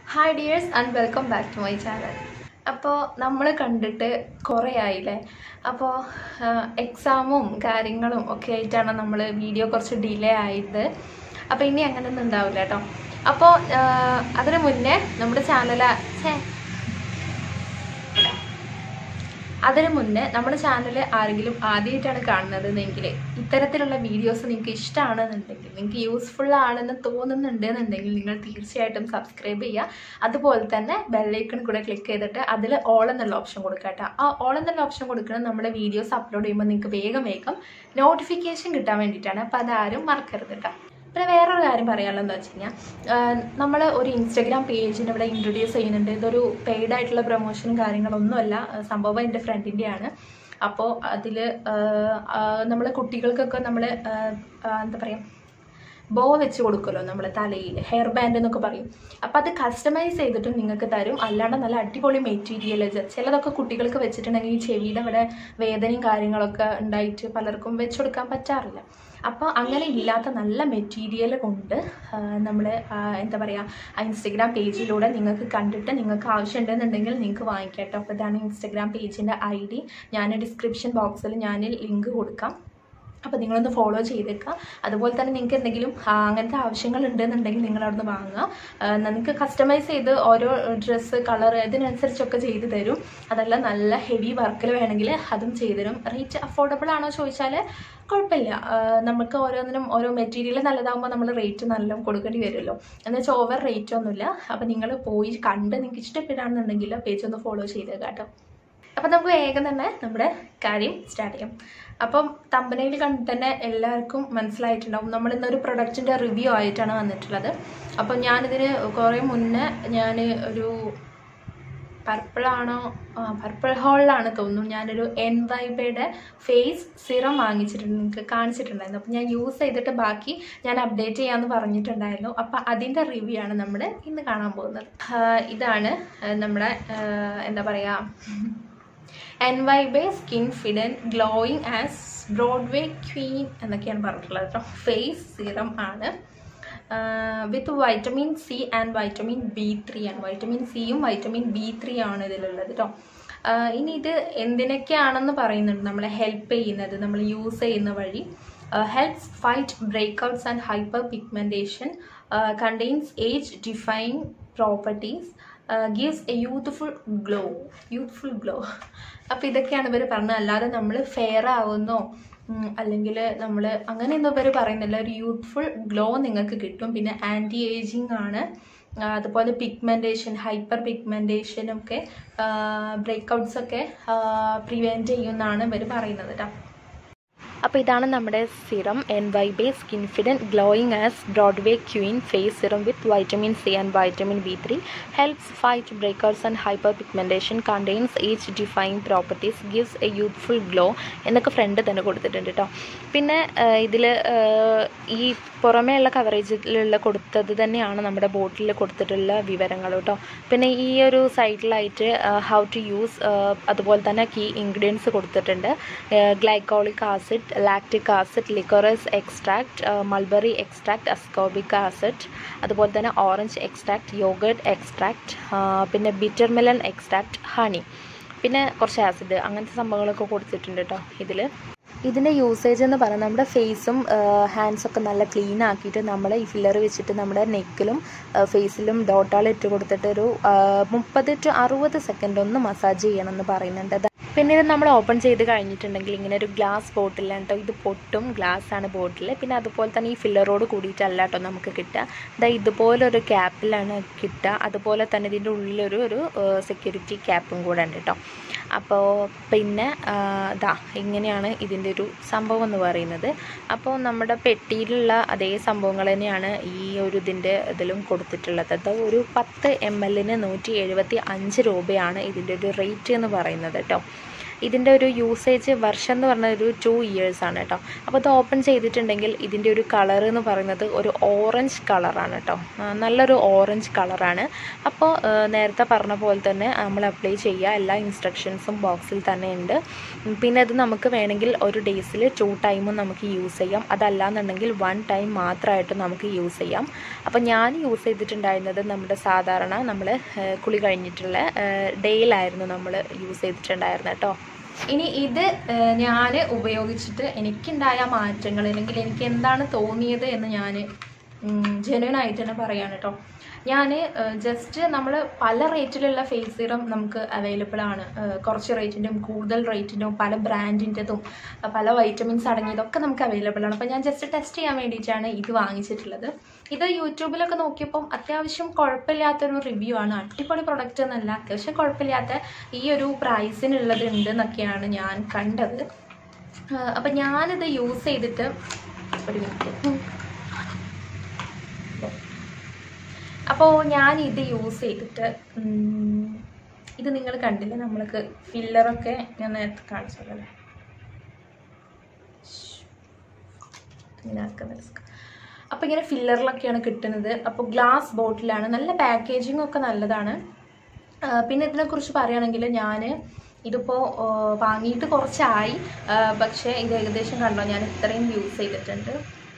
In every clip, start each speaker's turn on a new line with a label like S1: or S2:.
S1: Hi dears and welcome back to my channel അപ്പോൾ നമ്മൾ കണ്ടിട്ട് കുറേ ആയില്ലേ അപ്പോൾ എക്സാമും കാര്യങ്ങളും ഒക്കെ ആയിട്ടാണ് നമ്മൾ വീഡിയോ കുറച്ച് ഡിലേ ആയത് അപ്പോൾ ഇനി അങ്ങനെയൊന്നും ഉണ്ടാവില്ല കേട്ടോ അപ്പോൾ അതിന് മുന്നേ നമ്മുടെ ചാനൽ ഛേ അതിന് മുന്നേ നമ്മുടെ ചാനൽ ആരെങ്കിലും ആദ്യമായിട്ടാണ് കാണുന്നത് എങ്കിൽ ഇത്തരത്തിലുള്ള വീഡിയോസ് നിങ്ങൾക്ക് ഇഷ്ടമാണെന്നുണ്ടെങ്കിൽ നിങ്ങൾക്ക് യൂസ്ഫുൾ ആണെന്ന് തോന്നുന്നുണ്ട് എന്നുണ്ടെങ്കിൽ നിങ്ങൾ തീർച്ചയായിട്ടും സബ്സ്ക്രൈബ് ചെയ്യുക അതുപോലെ തന്നെ ബെല്ലൈക്കൺ കൂടെ ക്ലിക്ക് ചെയ്തിട്ട് അതിൽ ഓൾ എന്നുള്ള ഓപ്ഷൻ കൊടുക്കുക കേട്ടോ ആ ഓൾ എന്നുള്ള ഓപ്ഷൻ കൊടുക്കണം നമ്മുടെ വീഡിയോസ് അപ്ലോഡ് ചെയ്യുമ്പോൾ നിങ്ങൾക്ക് വേഗം വേഗം നോട്ടിഫിക്കേഷൻ കിട്ടാൻ വേണ്ടിയിട്ടാണ് അപ്പോൾ അതാരും മറക്കരുത് കേട്ടോ പിന്നെ വേറൊരു കാര്യം പറയാനുള്ളത് എന്താ വെച്ച് കഴിഞ്ഞാൽ നമ്മൾ ഒരു ഇൻസ്റ്റഗ്രാം പേജിന് ഇവിടെ ഇൻട്രൊഡ്യൂസ് ചെയ്യുന്നുണ്ട് ഇതൊരു പെയ്ഡ് ആയിട്ടുള്ള പ്രൊമോഷനും കാര്യങ്ങളൊന്നുമല്ല ആ, സംഭവം എൻ്റെ ഫ്രണ്ടിൻ്റെയാണ് അപ്പോൾ അതിൽ നമ്മൾ കുട്ടികൾക്കൊക്കെ നമ്മൾ എന്താ പറയുക ബോ വെച്ച് കൊടുക്കുമല്ലോ നമ്മൾ തലയിൽ ഹെയർ ബാൻഡ് എന്നൊക്കെ പറയും അപ്പോൾ അത് കസ്റ്റമൈസ് ചെയ്തിട്ടും നിങ്ങൾക്ക് തരും അല്ലാണ്ട് നല്ല അടിപൊളി മെറ്റീരിയൽ ചിലതൊക്കെ കുട്ടികൾക്ക് വെച്ചിട്ടുണ്ടെങ്കിൽ ഈ ചെവിയുടെ ഇവിടെ വേദനയും കാര്യങ്ങളൊക്കെ ഉണ്ടായിട്ട് പലർക്കും വെച്ച് കൊടുക്കാൻ പറ്റാറില്ല അപ്പോൾ അങ്ങനെ ഇല്ലാത്ത നല്ല മെറ്റീരിയൽ കൊണ്ട് നമ്മൾ എന്താ പറയുക ഇൻസ്റ്റഗ്രാം പേജിലൂടെ നിങ്ങൾക്ക് കണ്ടിട്ട് നിങ്ങൾക്ക് ആവശ്യമുണ്ടെന്നുണ്ടെങ്കിൽ നിങ്ങൾക്ക് വാങ്ങിക്കാം കേട്ടോ അപ്പോൾ ഇതാണ് ഇൻസ്റ്റഗ്രാം പേജിൻ്റെ ഐ ഡി ഞാൻ ഡിസ്ക്രിപ്ഷൻ ബോക്സിൽ ഞാൻ ലിങ്ക് കൊടുക്കാം അപ്പോൾ നിങ്ങളൊന്ന് ഫോളോ ചെയ്തേക്കുക അതുപോലെ തന്നെ നിങ്ങൾക്ക് എന്തെങ്കിലും ആ, അങ്ങനത്തെ ആവശ്യങ്ങൾ ഉണ്ടെന്നുണ്ടെങ്കിൽ നിങ്ങൾ അവിടുന്ന് വാങ്ങുക ആ, നിങ്ങൾക്ക് കസ്റ്റമൈസ് ചെയ്ത് ഓരോ ഡ്രസ്സ് കളർ ഇതിനനുസരിച്ചൊക്കെ ചെയ്ത് തരും അതല്ല നല്ല ഹെവി വർക്കിൽ വേണമെങ്കിൽ അതും ചെയ്തു തരും റേറ്റ് അഫോർഡബിൾ ആണോ ചോദിച്ചാൽ കുഴപ്പമില്ല ആ, നമുക്ക് ഓരോന്നിനും ഓരോ മെറ്റീരിയൽ നല്ലതാകുമ്പോൾ നമ്മൾ റേറ്റ് നല്ല കൊടുക്കേണ്ടി വരുമല്ലോ എന്ന് വെച്ചാൽ ഓവർ റേറ്റ് ഒന്നുമില്ല അപ്പോൾ നിങ്ങൾ പോയി കണ്ട് നിങ്ങൾക്ക് ഇഷ്ടപ്പെടുകയാണെന്നുണ്ടെങ്കിൽ പേജ് ഒന്ന് ഫോളോ ചെയ്തേക്കാം കേട്ടോ അപ്പം നമുക്ക് വേഗം തന്നെ നമ്മുടെ കാര്യം സ്റ്റാർട്ട് ചെയ്യാം അപ്പം തമ്പനയിൽ കണ്ടിട്ട് തന്നെ എല്ലാവർക്കും മനസ്സിലായിട്ടുണ്ടാവും നമ്മൾ ഇന്നൊരു പ്രൊഡക്റ്റിൻ്റെ റിവ്യൂ ആയിട്ടാണ് വന്നിട്ടുള്ളത് അപ്പം ഞാനിതിന് കുറേ മുന്നേ ഞാൻ ഒരു പർപ്പിളാണോ പർപ്പിൾ ഹോളിലാണ് തോന്നുന്നു ഞാനൊരു എൻ വൈബയുടെ ഫേസ് സിറം വാങ്ങിച്ചിട്ടുണ്ട് നിങ്ങൾക്ക് കാണിച്ചിട്ടുണ്ടായിരുന്നു അപ്പം ഞാൻ യൂസ് ചെയ്തിട്ട് ബാക്കി ഞാൻ അപ്ഡേറ്റ് ചെയ്യാമെന്ന് പറഞ്ഞിട്ടുണ്ടായിരുന്നു അപ്പം അതിൻ്റെ റിവ്യൂ ആണ് നമ്മൾ ഇന്ന് കാണാൻ പോകുന്നത് ആ, ഇതാണ് ആ, നമ്മുടെ ആ, എന്താ പറയുക N Y Bae Skinfidence glowing as Broadway queen എന്നൊക്കെയാണ് പറഞ്ഞിട്ടുള്ളത് കേട്ടോ ഫേസ് സിറം ആണ് with vitamin C and vitamin B three ആണ് വൈറ്റമിൻ സിയും വൈറ്റമിൻ ബി ത്രീ ആണ് ഇതിലുള്ളത് കേട്ടോ ആഹ് ഇനി ഇത് എന്തിനൊക്കെയാണെന്ന് പറയുന്നുണ്ട് നമ്മളെ ഹെൽപ്പ് ചെയ്യുന്നത് നമ്മൾ യൂസ് ചെയ്യുന്ന വഴി helps fight breakouts and hyperpigmentation contains age define properties gives a youthful glow youthful glow അപ്പോൾ ഇതൊക്കെയാണ് ഇവർ പറഞ്ഞത് അല്ലാതെ നമ്മൾ ഫെയർ ആവുന്നോ അല്ലെങ്കിൽ നമ്മൾ അങ്ങനെയൊന്നും ഇവർ പറയുന്നില്ല ഒരു യൂത്ത്ഫുൾ ഗ്ലോ നിങ്ങൾക്ക് കിട്ടും പിന്നെ ആൻറ്റി ഏജിങ് ആണ് ആ, അതുപോലെ പിഗ്മെൻറ്റേഷൻ ഹൈപ്പർ പിഗ്മെൻറ്റേഷനും ഒക്കെ ബ്രേക്കൗട്ട്സ് ഒക്കെ പ്രിവെൻറ്റ് ചെയ്യുമെന്നാണ് ഇവർ പറയുന്നത് കേട്ടോ അപ്പോൾ ഇതാണ് നമ്മുടെ serum N Y Bae Skinfidence glowing as Broadway queen face serum with vitamin C and vitamin B three helps fight breakers and hyperpigmentation contains age define properties gives a youthful glow എന്നൊക്കെ front തന്നെ കൊടുത്തിട്ടുണ്ട് കേട്ടോ പിന്നെ ഇതിൽ ഈ പുറമേയുള്ള കവറേജിലുള്ള കൊടുത്തത് തന്നെയാണ് നമ്മുടെ ബോട്ടിൽ കൊടുത്തിട്ടുള്ള വിവരങ്ങൾ കേട്ടോ പിന്നെ ഈ ഒരു സൈറ്റിലായിട്ട് ഹൗ ടു യൂസ് അതുപോലെ തന്നെ കീ ഇൻഗ്രീഡിയൻസ് കൊടുത്തിട്ടുണ്ട് glycolic acid lactic acid liquorice extract mulberry extract ascorbic acid അതുപോലെ തന്നെ ഓറഞ്ച് എക്സ്ട്രാക്ട് യോഗേർട്ട് എക്സ്ട്രാക്ട് പിന്നെ ബിറ്റർ മെലൺ എക്സ്ട്രാക്ട് ഹണി പിന്നെ കുറച്ച് ആസിഡ് അങ്ങനത്തെ സംഭവങ്ങളൊക്കെ കൊടുത്തിട്ടുണ്ട് കേട്ടോ ഇതിൽ ഇതിൻ്റെ യൂസേജ് എന്ന് പറയുന്നത് നമ്മുടെ ഫേസും ഹാൻഡ്സൊക്കെ നല്ല ക്ലീൻ ആക്കിയിട്ട് നമ്മൾ ഈ ഫില്ലർ വെച്ചിട്ട് നമ്മുടെ നെക്കിലും ഫേസിലും ഡോട്ടാൾ ഇട്ട് കൊടുത്തിട്ട് ഒരു ആ, മുപ്പത് ടു അറുപത് സെക്കൻഡ് ഒന്ന് മസാജ് ചെയ്യണം എന്ന് പറയുന്നുണ്ട് അത് പിന്നെ ഇത് നമ്മൾ ഓപ്പൺ ചെയ്ത് കഴിഞ്ഞിട്ടുണ്ടെങ്കിൽ ഇങ്ങനെ ഒരു ഗ്ലാസ് ബോട്ടിലാണ് കേട്ടോ ഇത് പൊട്ടും ഗ്ലാസ് ആണ് ബോട്ടിൽ പിന്നെ അതുപോലെ തന്നെ ഈ ഫില്ലറോട് കൂടിയിട്ടല്ല കേട്ടോ നമുക്ക് കിട്ടുക ഇതാ ഇതുപോലൊരു ക്യാപ്പിലാണ് കിട്ടുക അതുപോലെ തന്നെ ഇതിൻ്റെ ഉള്ളിലൊരു ഒരു സെക്യൂരിറ്റി ക്യാപ്പും കൂടെ ഉണ്ട് കേട്ടോ അപ്പോൾ പിന്നെ ആ, ദാ ഇങ്ങനെയാണ് ഇതിൻ്റെ ഒരു സംഭവം എന്ന് പറയുന്നത് അപ്പോൾ നമ്മുടെ പെട്ടിയിലുള്ള അതേ സംഭവങ്ങൾ തന്നെയാണ് ഈ ഒരു ഇതിൻ്റെ ഇതിലും കൊടുത്തിട്ടുള്ളത് അത് ഒരു പത്ത് എം എല്ലിന് നൂറ്റി എഴുപത്തി അഞ്ച് രൂപയാണ് ഇതിൻ്റെ ഒരു റേറ്റ് എന്ന് പറയുന്നത് കേട്ടോ ഇതിൻ്റെ ഒരു യൂസേജ് വർഷം എന്ന് പറഞ്ഞ ഒരു ടു ഇയേഴ്സ് ആണ് കേട്ടോ അപ്പോൾ ഇത് ഓപ്പൺ ചെയ്തിട്ടുണ്ടെങ്കിൽ ഇതിൻ്റെ ഒരു കളർ എന്ന് പറയുന്നത് ഒരു ഓറഞ്ച് കളറാണ് കേട്ടോ ആ, നല്ലൊരു ഓറഞ്ച് കളറാണ് അപ്പോൾ ആ, നേരത്തെ പറഞ്ഞ പോലെ തന്നെ നമ്മൾ അപ്ലൈ ചെയ്യുക എല്ലാ ഇൻസ്ട്രക്ഷൻസും ബോക്സിൽ തന്നെ ഉണ്ട് ഉം, പിന്നെ ഇത് നമുക്ക് വേണമെങ്കിൽ ഒരു ഡേയ്സിൽ ടു ടൈമും നമുക്ക് യൂസ് ചെയ്യാം അതല്ലാന്നുണ്ടെങ്കിൽ വൺ ടൈം മാത്രമായിട്ട് നമുക്ക് യൂസ് ചെയ്യാം അപ്പോൾ ഞാൻ യൂസ് ചെയ്തിട്ടുണ്ടായിരുന്നത് നമ്മുടെ സാധാരണ നമ്മൾ കുളി കഴിഞ്ഞിട്ടുള്ള ഡേയിലായിരുന്നു നമ്മൾ യൂസ് ചെയ്തിട്ടുണ്ടായിരുന്നത് കേട്ടോ ഇനി ഇത് ഞാൻ ഉപയോഗിച്ചിട്ട് എനിക്കുണ്ടായ മാറ്റങ്ങൾ അല്ലെങ്കിൽ എനിക്ക് എന്താണ് തോന്നിയത് എന്ന് ഞാൻ ജെന്വൻ ആയിട്ട് തന്നെ പറയാണ് കേട്ടോ ഞാൻ ജസ്റ്റ് നമ്മൾ പല റേറ്റിലുള്ള ഫേസ് സീറം നമുക്ക് അവൈലബിൾ ആണ് ഏഹ് കുറച്ച് റേറ്റിൻ്റെയും കൂടുതൽ റേറ്റിൻ്റെയും പല ബ്രാൻഡിൻ്റെതും പല വൈറ്റമിൻസ് അടങ്ങിയതൊക്കെ നമുക്ക് അവൈലബിൾ ആണ് അപ്പോൾ ഞാൻ ജസ്റ്റ് ടെസ്റ്റ് ചെയ്യാൻ വേണ്ടിയിട്ടാണ് ഇത് വാങ്ങിച്ചിട്ടുള്ളത് ഇത് യൂട്യൂബിലൊക്കെ നോക്കിയപ്പം അത്യാവശ്യം കുഴപ്പമില്ലാത്തൊരു റിവ്യൂ ആണ് അടിപൊളി പ്രൊഡക്റ്റ് എന്നല്ല അത്യാവശ്യം കുഴപ്പമില്ലാത്ത ഈ ഒരു പ്രൈസിനുള്ളത് ഉണ്ട് എന്നൊക്കെയാണ് ഞാൻ കണ്ടത് ആഹ് അപ്പം ഞാനിത് യൂസ് ചെയ്തിട്ട് ഒരു മിനിറ്റ് അപ്പോൾ ഞാൻ ഇത് യൂസ് ചെയ്തിട്ട് ഉം, ഇത് നിങ്ങൾ കണ്ടില്ലേ നമ്മൾക്ക് ഫില്ലറൊക്കെ ഞാൻ നേരത്തെ കാണിച്ചതല്ലേ ഇങ്ങനെ ആക്കുന്ന risk. അപ്പോൾ ഇങ്ങനെ ഫില്ലറിലൊക്കെയാണ് കിട്ടുന്നത് അപ്പോൾ ഗ്ലാസ് ബോട്ടിലാണ് നല്ല പാക്കേജിംഗ് ഒക്കെ നല്ലതാണ് ആ, പിന്നെ ഇതിനെക്കുറിച്ച് പറയുകയാണെങ്കിൽ ഞാൻ ഇതിപ്പോൾ വാങ്ങിയിട്ട് കുറച്ചായി ആ, പക്ഷേ ഇത് ഏകദേശം കണ്ടോ ഞാൻ ഇത്രയും യൂസ് ചെയ്തിട്ടുണ്ട്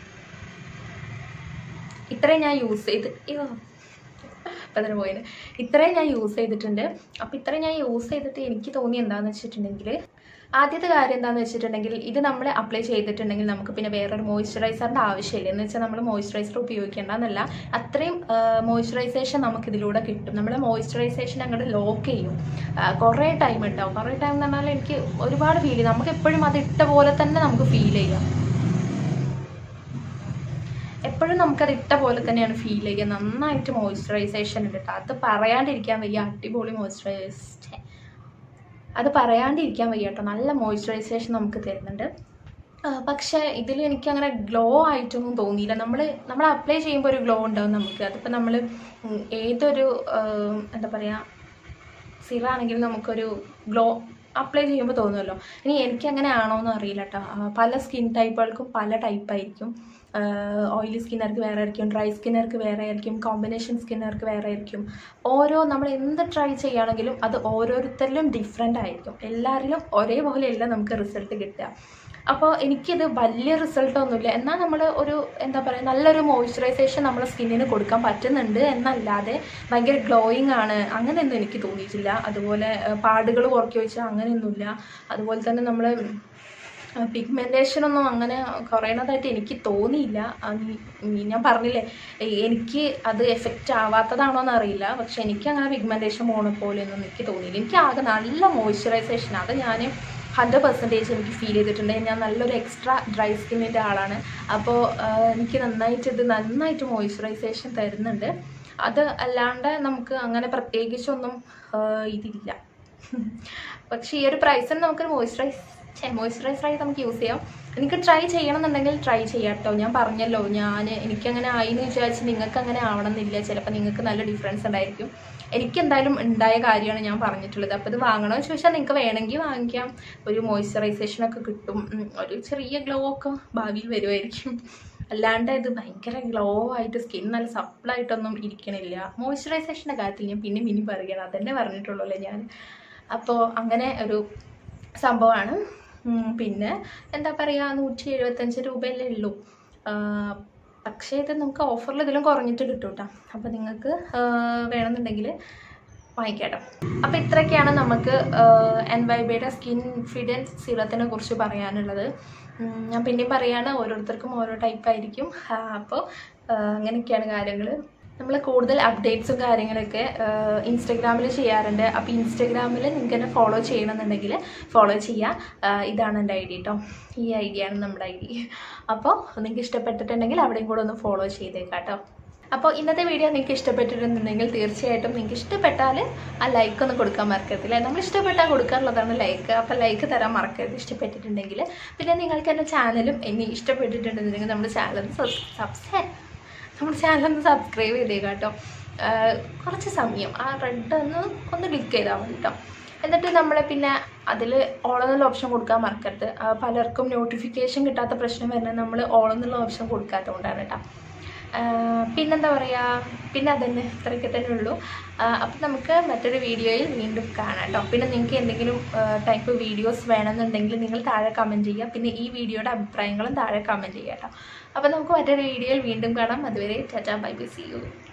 S1: ഇത്രയും ഞാൻ യൂസ് ചെയ്ത് അയ്യോ അപ്പം അതിന് പോയത് ഇത്രയും ഞാൻ യൂസ് ചെയ്തിട്ടുണ്ട് അപ്പോൾ ഇത്രയും ഞാൻ യൂസ് ചെയ്തിട്ട് എനിക്ക് തോന്നി എന്താണെന്ന് വെച്ചിട്ടുണ്ടെങ്കിൽ ആദ്യത്തെ കാര്യം എന്താണെന്ന് വെച്ചിട്ടുണ്ടെങ്കിൽ ഇത് നമ്മൾ അപ്ലൈ ചെയ്തിട്ടുണ്ടെങ്കിൽ നമുക്ക് പിന്നെ വേറൊരു മോയ്സ്ചറൈസറിൻ്റെ ആവശ്യമില്ല എന്ന് വെച്ചാൽ നമ്മൾ മോയ്സ്ചറൈസർ ഉപയോഗിക്കേണ്ടെന്നല്ല അത്രയും മോയ്സ്ചറൈസേഷൻ നമുക്ക് ഇതിലൂടെ കിട്ടും നമ്മൾ മോയ്സ്ചറൈസേഷൻ അങ്ങോട്ട് ലോക്ക് ചെയ്യും ആ, കുറേ ടൈം ഉണ്ടാവും കുറേ ടൈം എന്ന് പറഞ്ഞാൽ എനിക്ക് ഒരുപാട് ഫീൽ ചെയ്യും നമുക്ക് എപ്പോഴും അത് ഇട്ട പോലെ തന്നെ നമുക്ക് ഫീൽ ചെയ്യാം എപ്പോഴും നമുക്കത് ഇട്ട പോലെ തന്നെയാണ് ഫീൽ ചെയ്യുക നന്നായിട്ട് മോയ്സ്ചറൈസേഷൻ ഉണ്ട് കേട്ടോ അത് പറയാണ്ടിരിക്കാൻ വയ്യ അടിപൊളി മോയ്സ്ചറൈസ് അത് പറയാണ്ടിരിക്കാൻ വയ്യ കേട്ടോ നല്ല മോയ്സ്ചറൈസേഷൻ നമുക്ക് തരുന്നുണ്ട് ആ, പക്ഷേ ഇതിൽ എനിക്ക് അങ്ങനെ ഗ്ലോ ആയിട്ടൊന്നും തോന്നിയില്ല നമ്മൾ നമ്മൾ അപ്ലൈ ചെയ്യുമ്പോൾ ഒരു ഗ്ലോ ഉണ്ടാവും നമുക്ക് അതിപ്പോൾ നമ്മൾ ഏതൊരു ആ, എന്താ പറയുക സിറാണെങ്കിൽ നമുക്കൊരു ഗ്ലോ അപ്ലൈ ചെയ്യുമ്പോൾ തോന്നുമല്ലോ ഇനി എനിക്ക് അങ്ങനെ ആണോ എന്ന് അറിയില്ല കേട്ടോ ആ, പല സ്കിൻ ടൈപ്പുകൾക്കും പല ടൈപ്പായിരിക്കും ഓയിലി സ്കിന്നർക്ക് വേറെ ആയിരിക്കും ഡ്രൈ സ്കിന്നർക്ക് വേറെ ആയിരിക്കും കോമ്പിനേഷൻ സ്കിന്നർക്ക് വേറെ ആയിരിക്കും ഓരോ നമ്മൾ എന്ത് ട്രൈ ചെയ്യുകയാണെങ്കിലും അത് ഓരോരുത്തരിലും ഡിഫറെൻ്റ് ആയിരിക്കും എല്ലാവരിലും ഒരേപോലെയല്ല നമുക്ക് റിസൾട്ട് കിട്ടുക അപ്പോൾ എനിക്കിത് വലിയ റിസൾട്ടൊന്നുമില്ല എന്നാൽ നമ്മൾ ഒരു എന്താ പറയുക നല്ലൊരു മോയ്സ്ചറൈസേഷൻ നമ്മുടെ സ്കിന്നിന് കൊടുക്കാൻ പറ്റുന്നുണ്ട് എന്നല്ലാതെ ഭയങ്കര ഗ്ലോയിങ് ആണ് അങ്ങനെയൊന്നും എനിക്ക് തോന്നിയിട്ടില്ല അതുപോലെ പാടുകൾ കുറയ്ക്കുക വെച്ചാൽ അങ്ങനെയൊന്നുമില്ല അതുപോലെ തന്നെ നമ്മൾ പിഗ്മെൻറ്റേഷൻ ഒന്നും അങ്ങനെ കുറയണതായിട്ട് എനിക്ക് തോന്നിയില്ല അത് ഈ- ഞാൻ പറഞ്ഞില്ലേ എ- എനിക്ക് അത് എഫക്റ്റ് ആവാത്തതാണോ എന്ന് അറിയില്ല പക്ഷെ എനിക്ക് അങ്ങനെ പിഗ്മെൻറ്റേഷൻ പോണ പോലെയൊന്നും എനിക്ക് തോന്നിയില്ല എനിക്ക് ആകെ നല്ല മോയ്സ്ചറൈസേഷൻ അത് ഞാൻ ഹൺഡ്രഡ് പെർസെൻറ്റേജ് എനിക്ക് ഫീൽ ചെയ്തിട്ടുണ്ട് ഞാൻ നല്ലൊരു എക്സ്ട്രാ ഡ്രൈ സ്കിന്നിൻ്റെ ആളാണ് അപ്പോൾ എനിക്ക് നന്നായിട്ട് ഇത് നന്നായിട്ട് മോയ്സ്ചറൈസേഷൻ തരുന്നുണ്ട് അത് അല്ലാണ്ട് നമുക്ക് അങ്ങനെ പ്രത്യേകിച്ചൊന്നും ആ, ഇതില്ല പക്ഷേ ഈ ഒരു പ്രൈസിന് നമുക്ക് മോയ്സ്ചറൈസ് മോയ്സ്ചറൈസറായി നമുക്ക് യൂസ് ചെയ്യാം എനിക്ക് ട്രൈ ചെയ്യണമെന്നുണ്ടെങ്കിൽ ട്രൈ ചെയ്യാം കേട്ടോ ഞാൻ പറഞ്ഞല്ലോ ഞാൻ എനിക്കങ്ങനെ ആയി എന്ന് വിചാരിച്ച് നിങ്ങൾക്ക് അങ്ങനെ ആവണമെന്നില്ല ചിലപ്പോൾ നിങ്ങൾക്ക് നല്ല ഡിഫറൻസ് ഉണ്ടായിരിക്കും എനിക്ക് എന്തായാലും ഉണ്ടായ കാര്യമാണ് ഞാൻ പറഞ്ഞിട്ടുള്ളത് അപ്പോൾ ഇത് വാങ്ങണോ എന്ന് ചോദിച്ചാൽ നിങ്ങൾക്ക് വേണമെങ്കിൽ വാങ്ങിക്കാം ഒരു മോയ്സ്ചറൈസേഷൻ ഒക്കെ കിട്ടും ഉം, ഒരു ചെറിയ ഗ്ലോ ഒക്കെ ഭാവിയിൽ വരുമായിരിക്കും അല്ലാണ്ട് ഇത് ഭയങ്കര ഗ്ലോ ആയിട്ട് സ്കിൻ നല്ല സപ്പിളായിട്ടൊന്നും ഇരിക്കണില്ല മോയ്സ്ചറൈസേഷൻ്റെ കാര്യത്തിൽ ഞാൻ പിന്നെ പിന്നെ പറയുകയാണ് അതന്നെ പറഞ്ഞിട്ടുള്ളൂ അല്ലേ ഞാൻ അപ്പോൾ അങ്ങനെ ഒരു സംഭവമാണ് ഉം, പിന്നെ എന്താ പറയുക നൂറ്റി എഴുപത്തഞ്ച് രൂപയല്ലേ ഉള്ളൂ ആ, പക്ഷേ ഇത് നമുക്ക് ഓഫറിൽ ഇതിലും കുറഞ്ഞിട്ട് കിട്ടും കേട്ടോ അപ്പോൾ നിങ്ങൾക്ക് വേണമെന്നുണ്ടെങ്കിൽ വാങ്ങിക്കാട്ടോ അപ്പോൾ ഇത്രയൊക്കെയാണ് നമുക്ക് എൻ വൈബയുടെ സ്കിൻ ഫിഡൻസ് സീറത്തിനെ കുറിച്ച് പറയാനുള്ളത് ഉം, ഞാൻ പിന്നെയും പറയാണ് ഓരോരുത്തർക്കും ഓരോ ടൈപ്പ് ആയിരിക്കും അപ്പോൾ അങ്ങനെയൊക്കെയാണ് കാര്യങ്ങൾ നമ്മൾ കൂടുതൽ അപ്ഡേറ്റ്സും കാര്യങ്ങളൊക്കെ ഇൻസ്റ്റഗ്രാമിൽ ചെയ്യാറുണ്ട് അപ്പോൾ ഇൻസ്റ്റഗ്രാമിൽ നിങ്ങൾക്ക് എന്നെ ഫോളോ ചെയ്യണമെന്നുണ്ടെങ്കിൽ ഫോളോ ചെയ്യുക ആഹ് ഇതാണ് എൻ്റെ ഐ ഡി കേട്ടോ ഈ ഐ ഡിയാണ് നമ്മുടെ ഐ ഡി അപ്പോൾ നിങ്ങൾക്ക് ഇഷ്ടപ്പെട്ടിട്ടുണ്ടെങ്കിൽ അവിടെയും കൂടെ ഒന്ന് ഫോളോ ചെയ്തേക്കാം കേട്ടോ അപ്പോൾ ഇന്നത്തെ വീഡിയോ നിങ്ങൾക്ക് ഇഷ്ടപ്പെട്ടിട്ടുണ്ടെങ്കിൽ തീർച്ചയായിട്ടും നിങ്ങൾക്ക് ഇഷ്ടപ്പെട്ടാൽ ആ ലൈക്ക് ഒന്ന് കൊടുക്കാൻ മറക്കത്തില്ല നമ്മൾ ഇഷ്ടപ്പെട്ടാൽ കൊടുക്കാറുള്ളതാണ് ലൈക്ക് അപ്പോൾ ലൈക്ക് തരാൻ മറക്കരുത് ഇഷ്ടപ്പെട്ടിട്ടുണ്ടെങ്കിൽ പിന്നെ നിങ്ങൾക്ക് എൻ്റെ ചാനലും ഇനി ഇഷ്ടപ്പെട്ടിട്ടുണ്ടെന്നുണ്ടെങ്കിൽ നമ്മുടെ ചാനൽ സബ്സ്ക്രൈബ് നമ്മുടെ ചാനൽ ഒന്ന് സബ്സ്ക്രൈബ് ചെയ്തേക്കാം കേട്ടോ ആഹ് കുറച്ച് സമയം ആ റെഡ് ഒന്ന് ഒന്ന് ക്ലിക്ക് ചെയ്താൽ മതി കേട്ടോ എന്നിട്ട് നമ്മൾ പിന്നെ അതിൽ ഓളെന്നുള്ള ഓപ്ഷൻ കൊടുക്കാൻ മറക്കരുത് ആ, പലർക്കും നോട്ടിഫിക്കേഷൻ കിട്ടാത്ത പ്രശ്നം വരുന്നത് നമ്മൾ ഓളെന്നുള്ള ഓപ്ഷൻ കൊടുക്കാത്തതുകൊണ്ടാണ് കേട്ടോ ആഹ് പിന്നെന്താ പറയുക പിന്നെ അതന്നെ ഇത്രയൊക്കെ തന്നെ ഉള്ളൂ അപ്പം നമുക്ക് മറ്റൊരു വീഡിയോയിൽ വീണ്ടും കാണാം കേട്ടോ പിന്നെ നിങ്ങൾക്ക് എന്തെങ്കിലും ടൈപ്പ് വീഡിയോസ് വേണമെന്നുണ്ടെങ്കിൽ നിങ്ങൾ താഴെ കമൻറ്റ് ചെയ്യുക പിന്നെ ഈ വീഡിയോയുടെ അഭിപ്രായങ്ങളും താഴെ കമൻറ്റ് ചെയ്യുക കേട്ടോ അപ്പം നമുക്ക് മറ്റൊരു വീഡിയോയിൽ വീണ്ടും കാണാം അതുവരെ ചാച്ചാ ബൈ ബൈ സി യു